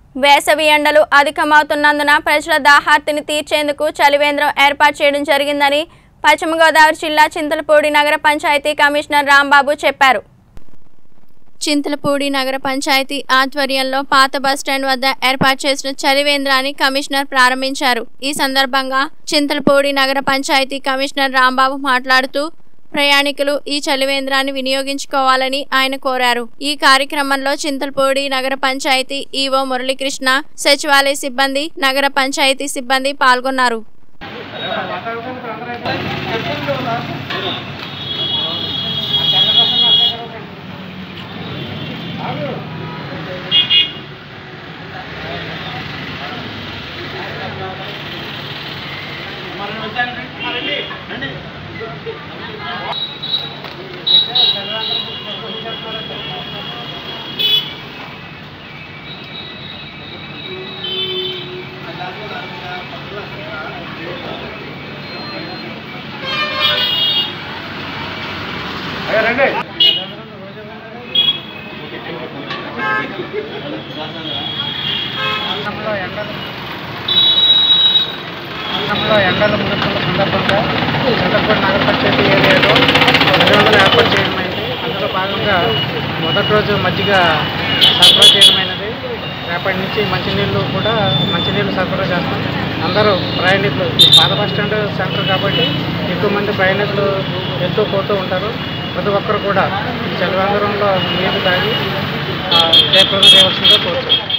వేసవి ఎండలు అధికమవుతున్నందున ప్రజల దాహార్తిని తీర్చేందుకు చలివేంద్రం ఏర్పాటు చేయడం జరిగిందని పశ్చిమ గోదావరి జిల్లా చింతలపూడి నగర పంచాయతీ కమిషనర్ రాంబాబు చెప్పారు చింతలపూడి నగర పంచాయతీ ఆధ్వర్యంలో పాత బస్టాండ్ వద్ద ఏర్పాటు చేసిన చలివేంద్రాన్ని కమిషనర్ ప్రారంభించారు ఈ సందర్భంగా చింతలపూడి నగర పంచాయతీ కమిషనర్ రాంబాబు మాట్లాడుతూ ప్రయాణికులు ఈ చలివేంద్రాన్ని వినియోగించుకోవాలని ఆయన కోరారు ఈ కార్యక్రమంలో చింతలపూడి నగర పంచాయతీ ఈవో మురళీకృష్ణ సచివాలయ సిబ్బంది నగర పంచాయతీ సిబ్బంది పాల్గొన్నారు పట్టణంలో ఎండలు పట్టణంలో ఎండల ముగింపుల సందర్భంగా చంద్రపూడి నగర పంచాయతీ ఏరియాలో ఉద్యోగులు ఏర్పాటు చేయడమైంది అందులో భాగంగా మొదటి రోజు మజ్జిగ సరఫరా చేయడమైనది రేపటి నుంచి మంచినీళ్ళు కూడా మంచినీళ్ళు సరఫరా చేస్తాం అందరూ ప్రయాణికులు పాత బస్ స్టాండ్ సెంటర్ కాబట్టి ఎక్కువ మంది ప్రయాణికులు వెళ్తూ పోతూ ఉంటారు ప్రతి ఒక్కరు కూడా ఈ చలివేంద్రంలో నీళ్లు తాగి ఆ, జయప్రదం చేయవలసిందిగా కోరుతున్నాం